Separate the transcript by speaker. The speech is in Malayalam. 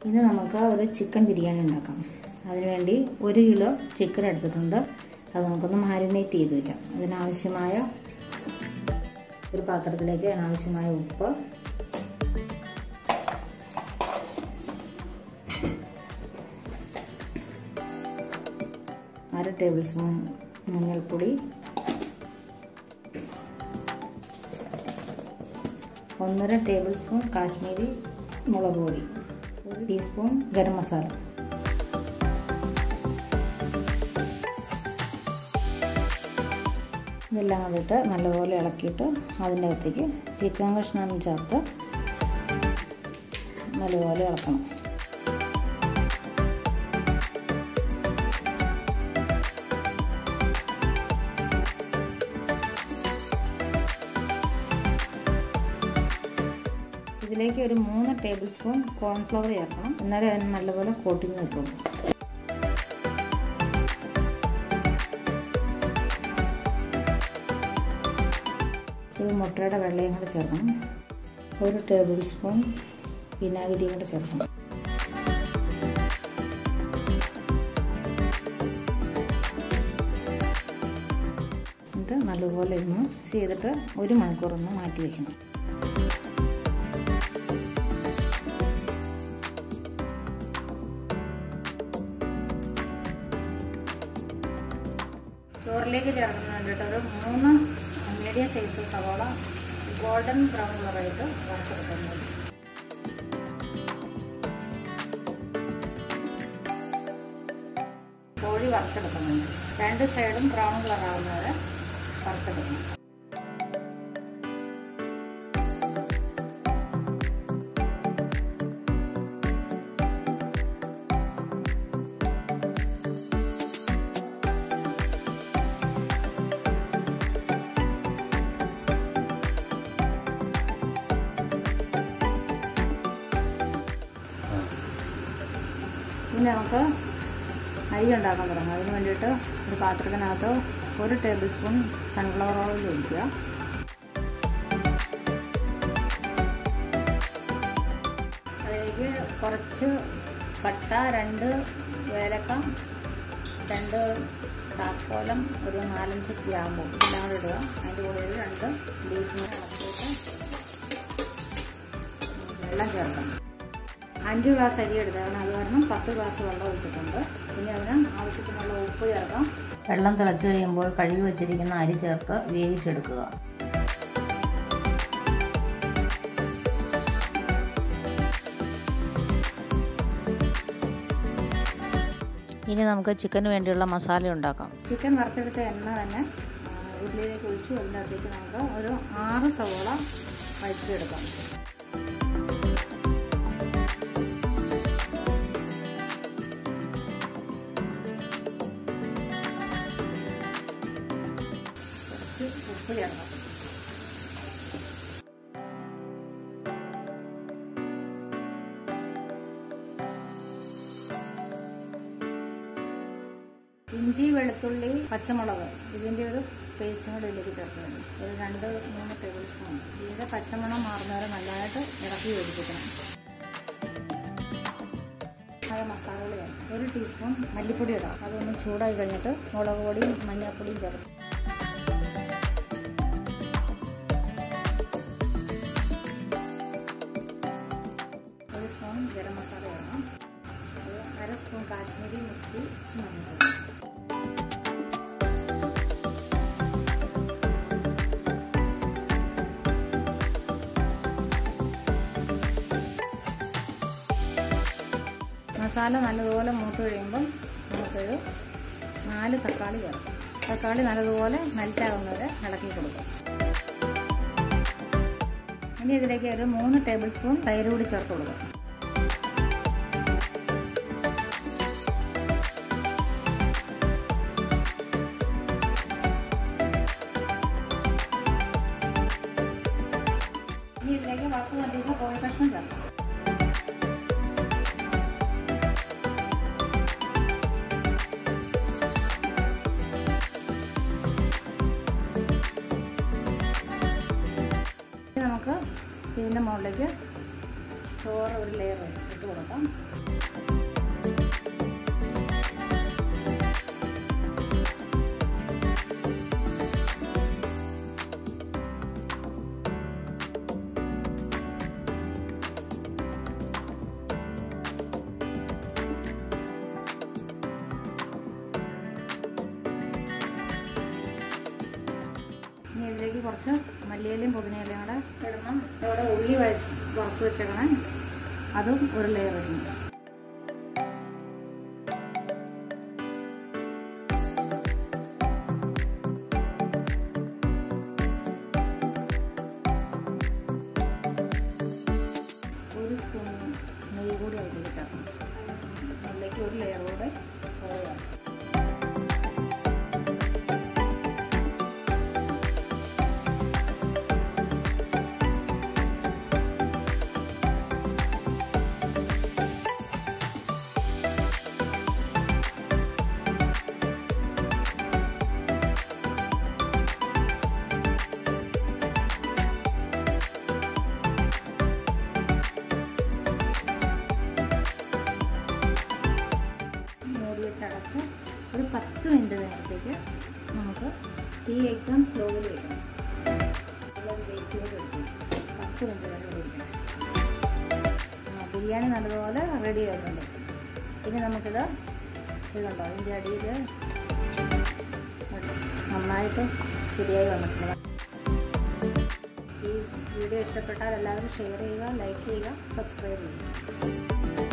Speaker 1: ഇന്ന് നമുക്ക് ഒരു ചിക്കൻ ബിരിയാണി ഉണ്ടാക്കാം അതിനുവേണ്ടി ഒരു കിലോ ചിക്കൻ എടുത്തിട്ടുണ്ട് അത് നമുക്കൊന്ന് മാരിനേറ്റ് ചെയ്ത് വയ്ക്കാം അതിനാവശ്യമായ ഒരു പാത്രത്തിലേക്ക് അതിനാവശ്യമായ ഉപ്പ് അര ടേബിൾ സ്പൂൺ മഞ്ഞൾപ്പൊടി ഒന്നര ടേബിൾ സ്പൂൺ കാശ്മീരി മുളക് പൊടി ഒരു ടീസ്പൂൺ ഗരം മസാല ഇതെല്ലാം കൂടിയിട്ട് നല്ലപോലെ ഇളക്കിയിട്ട് അതിൻ്റെ അകത്തേക്ക് ചിക്കൻ കഷ്ണം ചേർത്ത് നല്ലപോലെ ഇളക്കണം ഇതിലേക്ക് ഒരു മൂന്ന് ടേബിൾ സ്പൂൺ കോൺഫ്ലവർ ചേർക്കണം എന്നാലേ അതിന് നല്ലപോലെ കോട്ടിങ് കിട്ടുള്ളൂ ഒരു മുട്ടയുടെ വെള്ളയും കൂടെ ചേർക്കണം ഒരു ടേബിൾ സ്പൂൺ വിനാഗിരിയും കൂടെ ചേർക്കണം എന്നിട്ട് നല്ലപോലെ ഒന്ന് മിക്സ് ചെയ്തിട്ട് ഒരു മണിക്കൂർ ഒന്ന് മാറ്റി വയ്ക്കണം ചോറിലേക്ക് ചേർക്കുന്ന വേണ്ടിയിട്ട് ഒരു മൂന്ന് മീഡിയം സൈസ് സവാള ഗോൾഡൻ ബ്രൗൺ കളറായിട്ട് വറുത്തെടുക്കുന്നത് കോഴി വറുത്തെടുക്കുന്നുണ്ട് രണ്ട് സൈഡും ബ്രൗൺ കളറാകുന്നവരെ വറുത്തെടുക്കണം ഇനി നമുക്ക് അരി ഉണ്ടാക്കാൻ തുടങ്ങാം അതിന് വേണ്ടിയിട്ട് ഒരു പാത്രത്തിനകത്ത് ഒരു ടേബിൾ സ്പൂൺ സൺഫ്ലവർ ഓയിൽ ഒഴിക്കുക അതിലേക്ക് കുറച്ച് പട്ട രണ്ട് ഏലക്ക രണ്ട് താക്കോലം ഒരു നാലഞ്ച് ഗ്രാമ്പും എല്ലാം കൂടെ ഇടുക അതിൻ്റെ കൂടെ ഒരു രണ്ട് ബീഫിനെ ഇളക്കിയിട്ട് വെള്ളം ചേർക്കണം അഞ്ച് ഗ്ലാസ് അരി എടുത്തതാണ് അത് കാരണം പത്ത് ഗ്ലാസ് വെള്ളം ഒഴിച്ചിട്ടുണ്ട് പിന്നെ അതിന് ആവശ്യത്തിനുള്ള ഉപ്പ് ചേർക്കാം വെള്ളം തിളച്ച് കഴിയുമ്പോൾ കഴുകി വെച്ചിരിക്കുന്ന അരി ചേർത്ത് വേവിച്ചെടുക്കുക ഇനി നമുക്ക് ചിക്കന് വേണ്ടിയുള്ള മസാല ഉണ്ടാക്കാം ചിക്കൻ വറുത്തെടുത്ത എണ്ണ തന്നെ ഉള്ളിലേക്ക് ഒഴിച്ചു അതിനകത്തേക്ക് നമുക്ക് ഒരു ആറ് സവോള വഴറ്റിയെടുക്കാം കുറച്ച് ഉപ്പ് ചേർക്കാം ഇഞ്ചി വെളുത്തുള്ളി പച്ചമുളക് ഇതിൻ്റെ ഒരു പേസ്റ്റും കൂടെ ഇതിലേക്ക് ചേർക്കുന്നുണ്ട് ഒരു രണ്ട് മൂന്ന് ടേബിൾ സ്പൂൺ ഇതിൻ്റെ പച്ചമണം മാറുന്നവരെ നല്ലതായിട്ട് ഇറക്കി യോജിപ്പിക്കണം അത് മസാലകൾ ചേർക്കാം ഒരു ടീസ്പൂൺ മല്ലിപ്പൊടി ഇടാം അതൊന്ന് ചൂടായി കഴിഞ്ഞിട്ട് മുളക് പൊടിയും മഞ്ഞൾപ്പൊടിയും ചേർക്കും ഒരു സ്പൂൺ ഗരം മസാല ഇടണം ഒരു അര സ്പൂൺ കാശ്മീരി മിർച്ചി മഞ്ഞൾപ്പൊടി മസാല നല്ലതുപോലെ മൂത്ത് കഴിയുമ്പം നമുക്കൊരു നാല് തക്കാളി ചേർക്കാം തക്കാളി നല്ലതുപോലെ മെൽറ്റാകുന്നവരെ ഇളക്കി കൊടുക്കും ഇനി ഇതിലേക്ക് ഒരു മൂന്ന് ടേബിൾ സ്പൂൺ തൈര് കൂടി ചേർത്ത് കൊടുക്കും ഇനി ഇതിലേക്ക് വറുത്ത് നട്ടിച്ച കോഴി കഷ്ണം ചേർക്കാം നമുക്ക് ഇതിൻ്റെ മുകളിലേക്ക് ചോറ് ഒരു ലെയർ ഇട്ട് ഇട്ട് കൊടുക്കാം ഇനി ഇതിലേക്ക് കുറച്ച് മല്ലിയിലയും പുതിനയിലയും കൂടെ ഇടണം ഇവിടെ ഉള്ളി വഴ വറുത്ത് വെച്ചേക്കണം അതും ഒരു ലെയർ ഇടണം ഒരു സ്പൂൺ നെയ്യ് കൂടി അതിലേക്ക് ചേർക്കണം അതിലേക്ക് ഒരു ലെയർ കൂടെ ചോറ് ചേർക്കണം മൂടി വെച്ച് അടച്ച് ഒരു പത്ത് മിനിറ്റ് നേരത്തേക്ക് നമുക്ക് തീ ഏറ്റവും സ്ലോയിൽ വെക്കണം നല്ലൊരു വെയിറ്റ് ചെയ്ത് വെക്കണം പത്ത് മിനിറ്റ് വരെ വെക്കണം ആ, ബിരിയാണി നല്ലതുപോലെ റെഡി ആയിട്ടുണ്ട് ഇനി നമുക്കിത് ഇതുണ്ടോ ഇതിൻ്റെ അടിയിൽ നന്നായിട്ട് ശരിയായി വന്നിട്ടുണ്ട് ഈ വീഡിയോ ഇഷ്ടപ്പെട്ടാൽ എല്ലാവരും ഷെയർ ചെയ്യുക ലൈക്ക് ചെയ്യുക സബ്സ്ക്രൈബ് ചെയ്യുക